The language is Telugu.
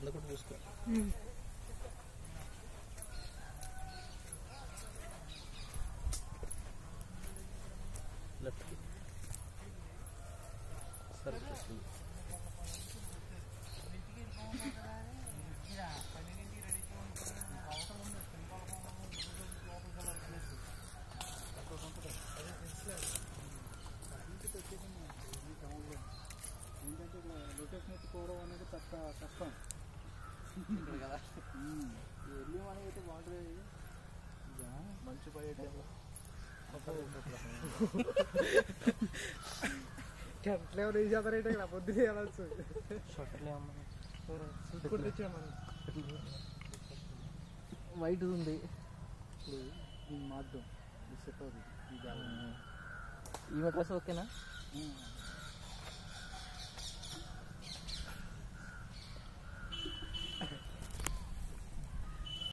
కింద కూడా చూసుకో లెఫ్ట్ సరే ఏంటంటే ఇలా లొకేషన్ ఎత్తుకోవడం అనేది పెద్ద కష్టం కదా వెళ్ళి మనకి అయితే బాగుంటుంది మంచి పడే టైంలో ఎట్లా ఎవరు చేస్తారంటే ఇక్కడ పొద్దున వెళ్ళచ్చు షర్ట్లే కూడా తెచ్చాం మనం వైట్ ఉంది ఇప్పుడు దీన్ని మార్దాం ఇది సెట్ అవుతుంది ఈ బ్యాగ్ ఈమె డ్రెస్ ఓకేనా ఉమ్.